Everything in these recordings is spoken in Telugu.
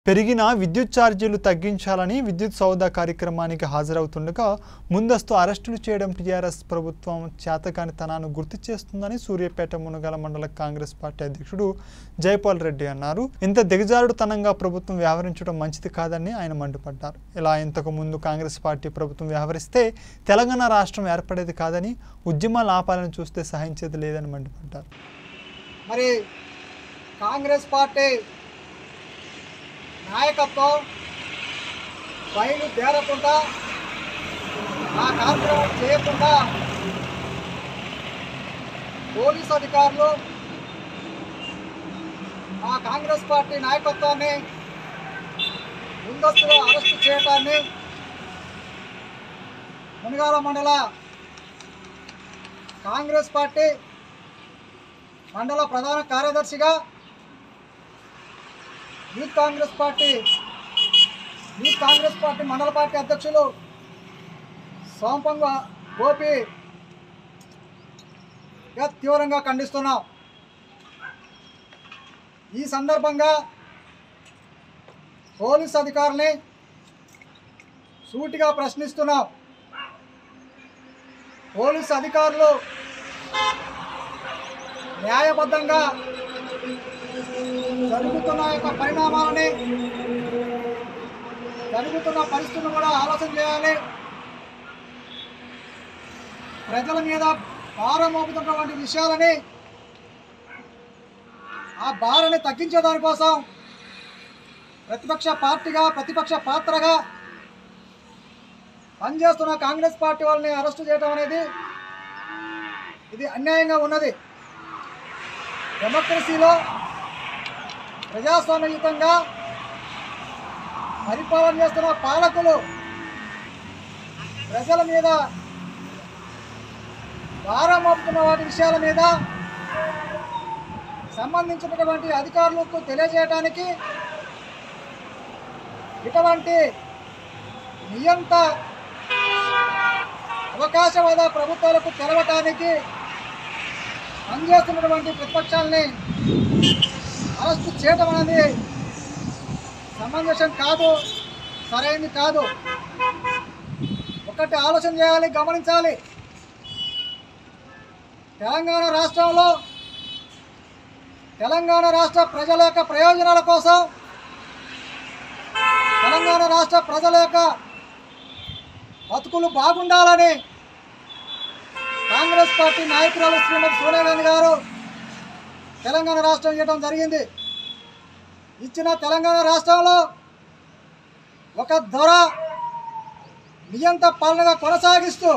పెరిగిన విద్యుత్ ఛార్జీలు తగ్గించాలని విద్యుత్ సౌదా కార్యక్రమానికి హాజరవుతుండగా ముందస్తు అరెస్టులు చేయడం టీఆర్ఎస్ ప్రభుత్వం చేతకానితనాన్ని గుర్తు చేస్తుందని సూర్యాపేట మునగల మండల కాంగ్రెస్ పార్టీ అధ్యక్షుడు జైపాల్ రెడ్డి అన్నారు ఇంత దిగజారుడుతనంగా ప్రభుత్వం వ్యవహరించడం మంచిది కాదని ఆయన మండిపడ్డారు ఇలా ఇంతకు ముందు కాంగ్రెస్ పార్టీ ప్రభుత్వం వ్యవహరిస్తే తెలంగాణ రాష్ట్రం ఏర్పడేది కాదని ఉద్యమాలు ఆపాలని చూస్తే సహించేది లేదని మండిపడ్డారు మరి కాంగ్రెస్ పార్టీ నాయకత్వం బయలుదేరకుండా ఆ కార్యక్రమం చేయకుండా పోలీస్ అధికారులు ఆ కాంగ్రెస్ పార్టీ నాయకత్వాన్ని ముందస్తుగా అరెస్టు చేయటాన్ని మునగాల మండల కాంగ్రెస్ పార్టీ మండల ప్రధాన కార్యదర్శిగా youth Congress party youth Congress party మండల పార్టీ అధ్యక్షులు సోంపంగ గోపి గా తీవ్రంగా ఖండిస్తున్నాం ఈ సందర్భంగా పోలీస్ అధికారుల్ని సూటిగా ప్రశ్నిస్తున్నాం పోలీస్ అధికారులు న్యాయబద్ధంగా జరుగుతున్న యొక్క పరిణామాలని జరుగుతున్న పరిస్థితులను కూడా ఆలోచన చేయాలి ప్రజల మీద భారం మోపుతున్నటువంటి విషయాలని ఆ భారాన్ని తగ్గించే దానికోసం ప్రతిపక్ష పార్టీగా ప్రతిపక్ష పాత్రగా పనిచేస్తున్న కాంగ్రెస్ పార్టీ వాళ్ళని అరెస్టు చేయడం అనేది ఇది అన్యాయంగా ఉన్నది డెమోక్రసీలో ప్రజాస్వామ్యయుతంగా పరిపాలన చేస్తున్న పాలకులు ప్రజల మీద భారం మోపుతున్న వాటి విషయాల మీద సంబంధించినటువంటి అధికారులకు తెలియజేయడానికి ఇటువంటి నియంత అవకాశవాద ప్రభుత్వాలకు తెరవటానికి పనిచేస్తున్నటువంటి ప్రతిపక్షాలని అరెస్ట్ చేయడం అనేది సమంజసం కాదు సరైనది కాదు ఒకటి ఆలోచన చేయాలి గమనించాలి తెలంగాణ రాష్ట్రంలో తెలంగాణ రాష్ట్ర ప్రజల యొక్క ప్రయోజనాల కోసం తెలంగాణ రాష్ట్ర ప్రజల యొక్క బతుకులు బాగుండాలని కాంగ్రెస్ పార్టీ నాయకురాలు శ్రీమతి సోనియా గాంధీ గారు తెలంగాణ రాష్ట్రం ఇవ్వడం జరిగింది ఇచ్చిన తెలంగాణ రాష్ట్రంలో ఒక ధర నియంత పాలనగా కొనసాగిస్తూ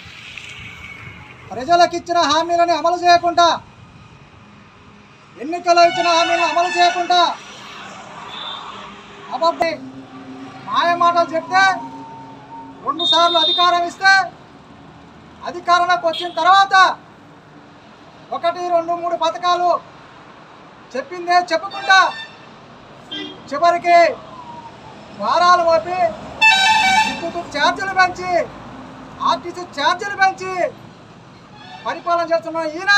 ప్రజలకు ఇచ్చిన హామీలను అమలు చేయకుండా ఎన్నికల్లో ఇచ్చిన హామీలను అమలు చేయకుండా అబద్ధి మాయ మాటలు చెప్తే రెండు సార్లు అధికారం ఇస్తే అధికారంలోకి వచ్చిన తర్వాత ఒకటి రెండు మూడు పథకాలు చెప్పిందే చెప్పకుండా చివరికి వారాలు మోపి విద్యుత్ ఛార్జీలు పెంచి ఆర్టీసీ ఛార్జీలు పెంచి పరిపాలన చేస్తున్న ఈయన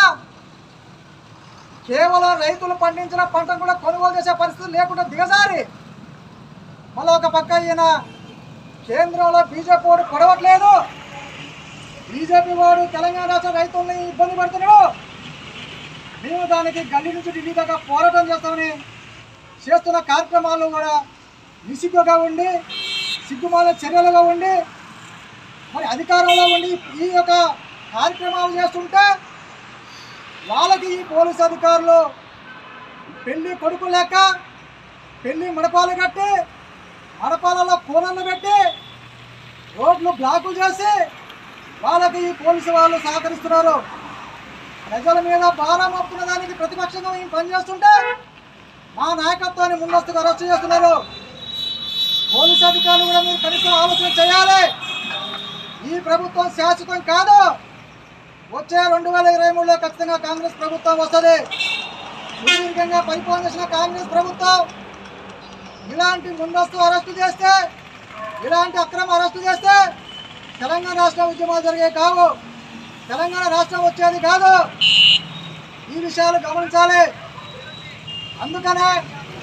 కేవలం రైతులు పండించిన పంట కూడా కొనుగోలు చేసే పరిస్థితి లేకుండా దిగజారి మళ్ళీ ఒక పక్క ఈయన కేంద్రంలో బీజేపీ వాడు పొడవట్లేదు బీజేపీ వాడు తెలంగాణ రాష్ట్ర రైతుల్ని ఇబ్బంది పడుతున్నాడు మేము దానికి గల్లీ నుంచి ఢిల్లీ దాకా పోరాటం చేస్తామని చేస్తున్న కార్యక్రమాలు కూడా నిసిగ్గుగా ఉండి సిగ్గుమాల చర్యలుగా ఉండి మరి అధికారంలో ఉండి ఈ యొక్క కార్యక్రమాలు చేస్తుంటే వాళ్ళకి ఈ పోలీసు అధికారులు పెళ్లి కొడుకు లేక పెళ్లి మడపాలు కట్టి మడపాలలో కూరలు పెట్టి రోడ్లు బ్లాకులు చేసి వాళ్ళకి ఈ పోలీసు వాళ్ళు సహకరిస్తున్నారు ప్రజల మీద భారం మోపుతున్న దానికి ప్రతిపక్షంగా మేము పనిచేస్తుంటే మా నాయకత్వాన్ని ముందస్తుగా అరెస్ట్ చేస్తున్నారు పోలీసు అధికారులు కూడా మీరు కనీసం ఆలోచన చేయాలి ఈ ప్రభుత్వం శాశ్వతం కాదు వచ్చే రెండు వేల ఇరవై మూడులో ఖచ్చితంగా కాంగ్రెస్ ప్రభుత్వం వస్తుంది సుదీర్ఘంగా పరిపాలన చేసిన కాంగ్రెస్ ప్రభుత్వం ఇలాంటి ముందస్తు అరెస్టు చేస్తే ఇలాంటి అక్రమ అరెస్టు చేస్తే తెలంగాణ రాష్ట్ర ఉద్యమాలు జరిగే కావు తెలంగాణ రాష్ట్రం వచ్చేది కాదు ఈ విషయాలు గమనించాలి అందుకనే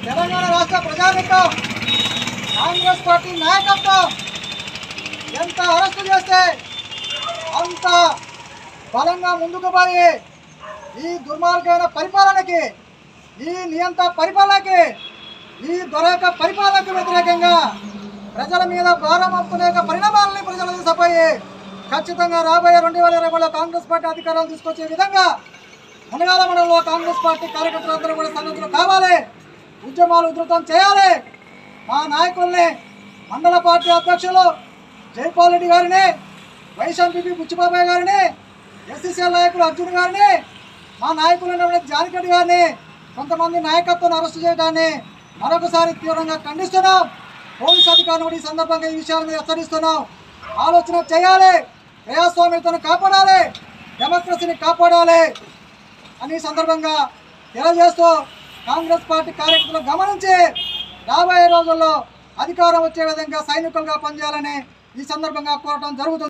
తెలంగాణ రాష్ట్ర ప్రజానికం కాంగ్రెస్ పార్టీ నాయకత్వం ఎంత అరెస్టు చేస్తే అంత బలంగా ముందుకు పోయి ఈ దుర్మార్గమైన పరిపాలనకి ఈ నియంత పరిపాలనకి ఈ దొరక పరిపాలనకు వ్యతిరేకంగా ప్రజల మీద భారం మోపుతున్న యొక్క పరిణామాలని ప్రజలు తీసుకుపోయి ఖచ్చితంగా రాబోయే రెండు వేల ఇరవైలో కాంగ్రెస్ పార్టీ అధికారాలు తీసుకొచ్చే విధంగా మునగాల మండలంలో కాంగ్రెస్ పార్టీ కార్యకర్తలందరూ కూడా సన్నద్ధులు కావాలి ఉద్యమాలు ఉధృతం చేయాలి మా నాయకుల్ని మండల పార్టీ అధ్యక్షులు జైపాల్ రెడ్డి గారిని వైస్ ఎంపీపీ బుచ్చిబాబాయ్ గారిని ఎస్సీసీఎల్ నాయకులు అర్జున్ గారిని మా నాయకులైన జానకెడ్డి గారిని కొంతమంది నాయకత్వాన్ని అరెస్టు చేయడాన్ని మరొకసారి తీవ్రంగా ఖండిస్తున్నాం పోలీస్ అధికారులు కూడా ఈ సందర్భంగా ఈ విషయాల మీద హెచ్చరిస్తున్నాం ఆలోచన చేయాలి ప్రజాస్వామ్యతను కాపాడాలి డెమోక్రసీని కాపాడాలి అని ఈ సందర్భంగా తెలియజేస్తూ కాంగ్రెస్ పార్టీ కార్యకర్తలు గమనించి రాబోయే రోజుల్లో అధికారం వచ్చే విధంగా సైనికులుగా పనిచేయాలని ఈ సందర్భంగా కోరటం జరుగుతుంది